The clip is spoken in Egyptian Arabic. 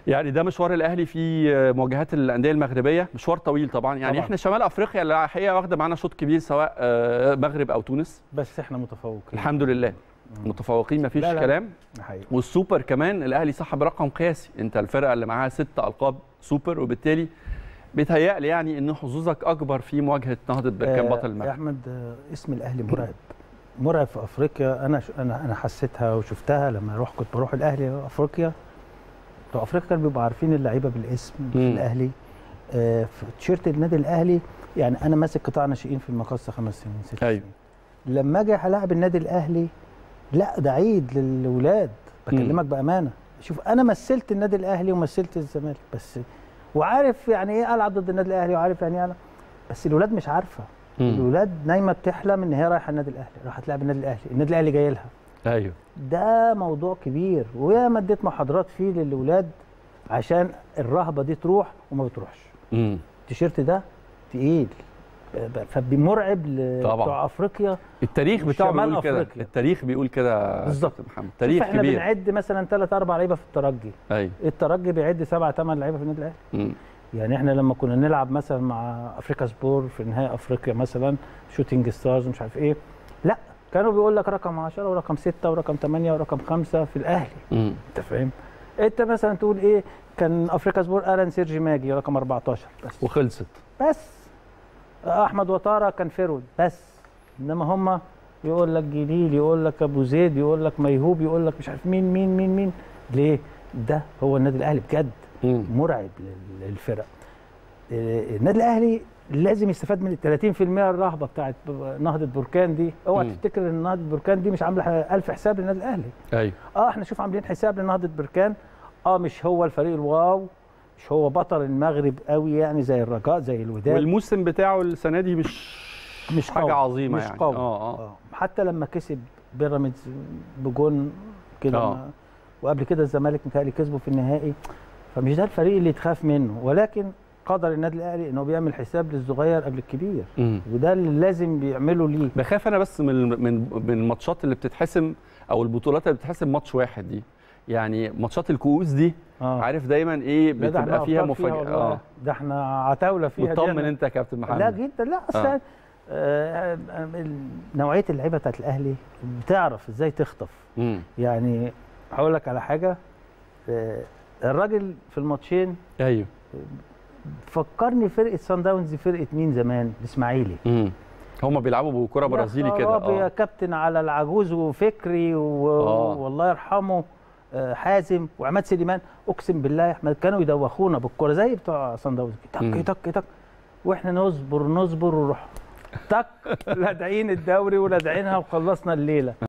يعني ده مشوار الاهلي في مواجهات الانديه المغربيه مشوار طويل طبعا يعني طبعاً. احنا شمال افريقيا الحقيقه واخده معانا شوط كبير سواء آه، مغرب او تونس بس احنا متفوقين الحمد لله متفوقين مفيش لا لا. كلام ده حقيقي والسوبر كمان الاهلي صاحب رقم قياسي انت الفرقه اللي معاها ست القاب سوبر وبالتالي بيتهيألي يعني ان حظوظك اكبر في مواجهه نهضه بركان آه، بطل يا المغرب احمد آه، اسم الاهلي مرعب مرعب في افريقيا انا ش... انا انا حسيتها وشفتها لما اروح كنت بروح الاهلي افريقيا بتوع افريقيا كانوا بيبقوا عارفين اللعيبه بالاسم في مم. الاهلي آه، في تيشيرت النادي الاهلي يعني انا ماسك قطاع ناشئين في المقصه خمس سنين ست أيوة. سنين لما اجي هلاعب النادي الاهلي لا ده عيد للولاد بكلمك بامانه شوف انا مثلت النادي الاهلي ومثلت الزمالك بس وعارف يعني ايه العب ضد النادي الاهلي وعارف يعني ايه ألعب. بس الولاد مش عارفه مم. الولاد نايمه بتحلم ان هي رايحه النادي الاهلي راح تلعب النادي الاهلي النادي الاهلي جاي لها ايوه ده موضوع كبير وياما اديت محاضرات فيه للولاد عشان الرهبه دي تروح وما بتروحش مم. التيشيرت ده تقيل فبمرعب طبعاً. لبتوع افريقيا التاريخ بتاعه شمال بيقول كده أفريقيا. التاريخ بيقول كده يا بالظبط. كابتن محمد شوف تاريخ احنا كبير بنعد مثلا ثلاث اربع لعيبه في الترجي ايوه الترجي بيعد سبعة ثمان لعيبه في النادي الاهلي مم. يعني احنا لما كنا نلعب مثلا مع افريكا سبور في نهائي افريقيا مثلا شوتينج ستارز مش عارف ايه لا كانوا بيقول لك رقم 10 ورقم 6 ورقم 8 ورقم 5 في الاهلي مم. انت فاهم انت مثلا تقول ايه كان افريكا سبور الان سيرجي ماجي رقم 14 بس وخلصت بس احمد وطاره كان فيرود بس انما هم يقول لك جليل يقول لك ابو زيد يقول لك ميهوب يقول لك مش عارف مين مين مين مين ليه ده هو النادي الاهلي بجد مم. مرعب لل- للفرق آه، النادي الاهلي لازم يستفاد من ال 30% الرهبه بتاعت ب- نهضه بركان دي اوعى مم. تفتكر ان نهضه بركان دي مش عامله ح- الف حساب للنادي الاهلي ايوه اه احنا شوف عاملين حساب لنهضه بركان اه مش هو الفريق الواو مش هو بطل المغرب قوي يعني زي الرجاء زي الوداد والموسم بتاعه السنه دي مش مش حاجه قوي. عظيمه مش يعني قوي اه اه آه. حتى لما كسب بيراميدز بجون كده آه. ما- وقبل كده الزمالك متهيألي كسبه في النهائي فمش ده الفريق اللي تخاف منه ولكن قدر النادي الاهلي انه بيعمل حساب للصغير قبل الكبير مم. وده اللي لازم بيعمله ليه بخاف انا بس من من من الماتشات اللي بتتحسم او البطولات اللي بتتحسم ماتش واحد دي يعني ماتشات الكؤوس دي اه عارف دايما ايه لا ده احنا بتبقى فيها أبطال فيها مفاجاه والله. اه ده احنا عتاوله فيها دي مطمن أنا- انت يا كابتن محمد لا جدا لا اصل آه. آه. آه نوعيه اللعيبه بتاعت الاهلي بتعرف ازاي تخطف مم. يعني هقول لك على حاجه آه الراجل في الماتشين ايوه فكرني فرقه سان داونز فرقه مين زمان الاسماعيلي مم. هم بيلعبوا بكره برازيلي كده يا خرابي يا اه كابتن على العجوز وفكري و... آه. والله يرحمه آه، حازم وعماد سليمان اقسم بالله يا احمد كانوا يدوخونا بالكوره زي بتوع سان داونز مم. تك تك تك واحنا نصبر نصبر ونروح تك لادعين الدوري ولادعينها وخلصنا الليله